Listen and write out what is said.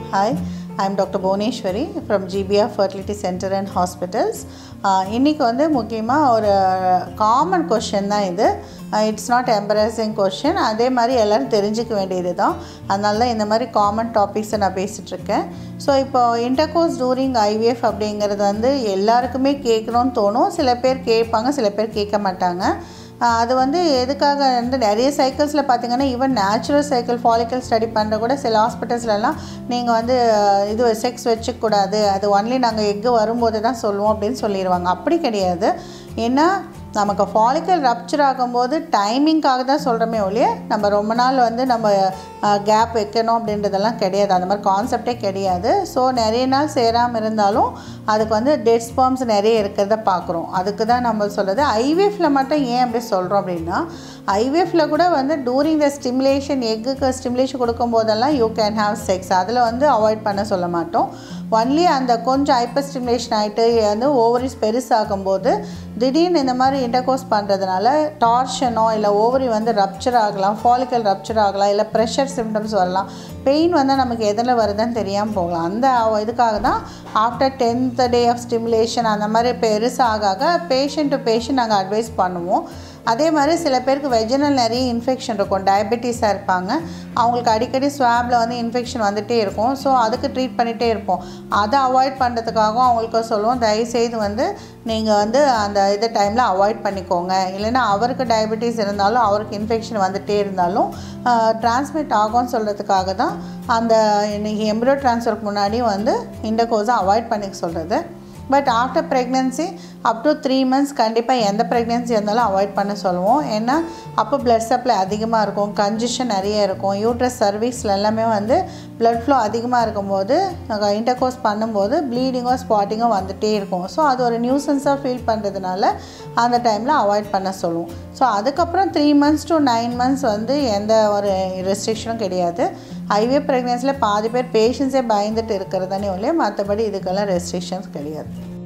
Hi, I'm Dr. Bhuvaneshwari from GBR Fertility Center and Hospitals. இன்றைக்கி வந்து முக்கியமாக ஒரு காமன் கொஷின் தான் இது இட்ஸ் நாட் எம்பரசிங் கொஷின் அதே மாதிரி எல்லோரும் தெரிஞ்சுக்க வேண்டியது தான் அதனால தான் இந்த மாதிரி காமன் டாபிக்ஸை நான் பேசிகிட்ருக்கேன் ஸோ இப்போ இன்டர்கோர்ஸ் டூரிங் ஐவிஎஃப் அப்படிங்கிறது வந்து எல்லாருக்குமே கேட்கணும்னு தோணும் சில பேர் கேட்பாங்க சில பேர் கேட்க மாட்டாங்க ஆஹ் அது வந்து எதுக்காக வந்து நிறைய சைக்கிள்ஸில் பார்த்தீங்கன்னா even natural cycle follicle study பண்ணுற கூட சில ஹாஸ்பிட்டல்ஸ்லலாம் நீங்கள் வந்து ஆஹ் இது செக்ஸ் வச்சுக்கூடாது அது ஒன்லி நாங்கள் எக்கு வரும்போது தான் சொல்லுவோம் அப்படின்னு சொல்லிடுவாங்க அப்படி கிடையாது ஏன்னா நமக்கு ஃபாலிக்கல் ரப்ச்சர் ஆகும்போது டைமிங்காக தான் சொல்கிறோமே ஒழிய நம்ம ரொம்ப நாள் வந்து நம்ம கேப் வைக்கணும் அப்படின்றதெல்லாம் கிடையாது அந்த மாதிரி கான்செப்டே கிடையாது ஸோ நிறைய நாள் சேராமல் இருந்தாலும் அதுக்கு வந்து டெட் ஸ்பாம்ஸ் நிறைய இருக்கிறத பார்க்குறோம் அதுக்கு தான் நம்ம சொல்கிறது ஐவிஎஃப்ல மட்டும் ஏன் அப்படி சொல்கிறோம் அப்படின்னா ஐவிஎஃப்ல கூட வந்து டூரிங் த ஸ்டிமுலேஷன் எக்குக்கு ஸ்டிமுலேஷன் கொடுக்கும் போதெல்லாம் யூ கேன் ஹாவ் செக்ஸ் அதில் வந்து அவாய்ட் பண்ண சொல்ல மாட்டோம் ஒன்லி அந்த கொஞ்சம் ஹைப்பர் ஸ்டிமுலேஷன் ஆகிட்டு வந்து ஓவரிஸ் பெருசாகும்போது திடீர்னு இந்த மாதிரி இன்டர்கோர்ஸ் பண்ணுறதுனால டார்ஷனோ இல்லை ஓவரி வந்து ரப்ச்சர் ஆகலாம் ஃபாலிக்கல் ரப்ச்சர் ஆகலாம் இல்லை ப்ரெஷர் சிம்டம்ஸ் வரலாம் பெயின் வந்து நமக்கு எதில் வருதுன்னு தெரியாமல் போகலாம் அந்த இதுக்காக தான் after tenth day of stimulation அந்த மாதிரி பெருசாக ஆக பேஷண்ட் டு பேஷண்ட் நாங்கள் அட்வைஸ் பண்ணுவோம் அதே மாதிரி சில பேருக்கு வெஜினல் நிறைய இன்ஃபெக்ஷன் இருக்கும் டயபெட்டிஸாக இருப்பாங்க அவங்களுக்கு அடிக்கடி ஸ்வாபில் வந்து இன்ஃபெக்ஷன் வந்துகிட்டே இருக்கும் ஸோ அதுக்கு ட்ரீட் பண்ணிகிட்டே இருப்போம் அதை அவாய்ட் பண்ணுறதுக்காகவும் அவங்களுக்கு சொல்லுவோம் தயவுசெய்து வந்து நீங்கள் வந்து அந்த இது டைமில் அவாய்ட் பண்ணிக்கோங்க இல்லைன்னா அவருக்கு டயபெட்டிஸ் இருந்தாலும் அவருக்கு இன்ஃபெக்ஷன் வந்துகிட்டே இருந்தாலும் டிரான்ஸ்மிட் ஆகும்னு சொல்கிறதுக்காக தான் அந்த இன்னைக்கு எம்ப்ரோ ட்ரான்ஸ்ஃபருக்கு முன்னாடி வந்து இந்த கோர்ஸை அவாய்ட் பண்ணிக்க சொல்கிறது but after pregnancy up to three months கண்டிப்பாக எந்த ப்ரெக்னென்சி இருந்தாலும் அவாய்ட் பண்ண சொல்லுவோம் ஏன்னா அப்போ பிளட் சப்ளை அதிகமாக இருக்கும் கன்ஜஷன் நிறைய இருக்கும் யூட்ரஸ் சர்வீஸில் எல்லாமே வந்து பிளட் ஃப்ளோ அதிகமாக இருக்கும்போது இன்டர்கோர்ஸ் பண்ணும்போது ப்ளீடிங்கோ ஸ்பாட்டிங்கோ வந்துகிட்டே இருக்கும் ஸோ அது ஒரு நியூசன்ஸாக ஃபீல் பண்ணுறதுனால அந்த டைமில் அவாய்ட் பண்ண சொல்லுவோம் ஸோ அதுக்கப்புறம் three months to nine months வந்து எந்த ஒரு ரெஸ்ட்ரிக்ஷனும் கிடையாது ஐவிஎஃப் ப்ரெக்னென்சியில் பாதி பேர் பேஷண்ட்ஸே பயந்துட்டு இருக்கிறதானே ஒழிய மற்றபடி இதுக்கெல்லாம் ரெஸ்ட்ரிக்ஷன்ஸ் கிடையாது